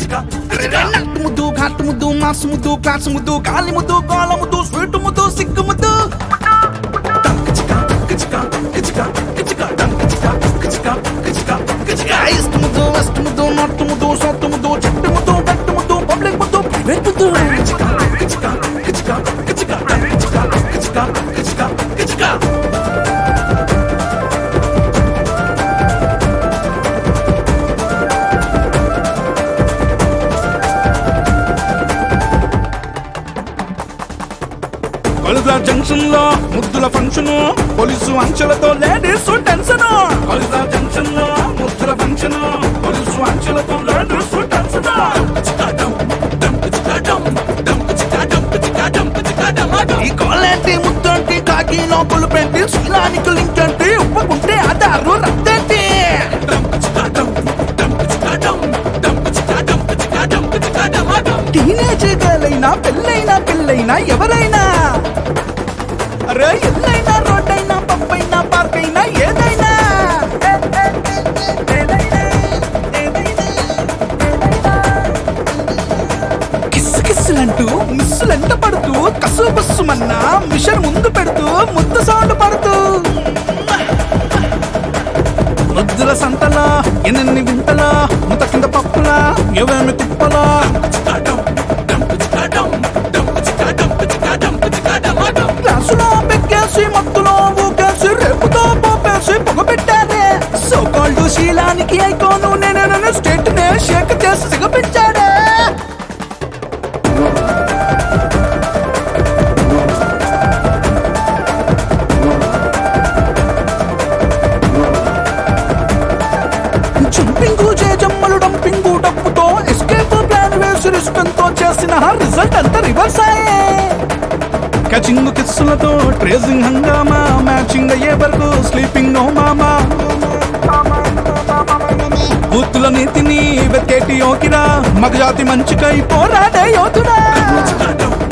నట్టు ముద్దు ఘాటు ముద్దు మాసు ముద్దు క్లాస్ ముద్దు గాలి ముద్దు గోల ముద్దు స్వీట్ ముద్దు సిగ్గు ముద్దు ఈస్ట్ ముద్దు వెస్ట్ ముద్దు నార్త్ ముద్దు సౌత్ ముద్దు చెట్టు ముద్దు గట్టు ముద్దు పబ్లిక్ ముద్దు ప్రైవేట్ ముద్దు కలుగా జంక్షన్ లో ముద్దుల ఫంక్షన్ పోలీసు అంచెలతో లేడీస్ టెన్షన్ కలుగా జంక్షన్ లో ముద్దుల ఫంక్షన్ పోలీసు అంచెలతో లేడీస్ టెన్షన్ ఈ కాలేంటి ముద్దంటి కాకి లోపల పెట్టి శీలానికి లింక్ అంటే ఉప్పకుంటే ఆధారు రద్దేంటి టీనేజ్ గర్లైనా పెళ్ళైనా పిల్లైనా ఎవరైనా అరే ఎల్లైనా రోడ్డైనా పప్పైనా పార్క్ అయినా ఏదైనా కిస్సు కిస్సులంటూ మిస్సులంట పడుతూ కసు బస్సుమన్నా మిషన్ ముందు పెడుతూ ముద్దు సౌండ్ పడుతూ ముద్దుల సంతలా ఎన్నెన్ని వింతలా ముత కింద పప్పులా ఏవేమి కుప్పలా క్లాసులో పెక్కేసి మత్తులో ఊకేసి రేపుతో పోపేసి పొగబెట్టారే సో కాల్డ్ శీలానికి ఐకోను నేను స్టేట్ నే షేక్ చేసి సిగపించాడే జంపింగు జమ్మలు డంపింగు డప్పుతో ఎస్కేప్ ప్లాన్ వేసి రిస్కంతో చేసిన రిజల్ట్ అంతా రివర్స్ అయ్యే కచింగ్ కిస్సులతో ట్రేసింగ్ హంగామా మ్యాచింగ్ అయ్యే వరకు స్లీపింగ్ నో మామా బూతుల నీతిని వెతికేటి యోకిరా మగజాతి మంచికై పోరాడే యోధురా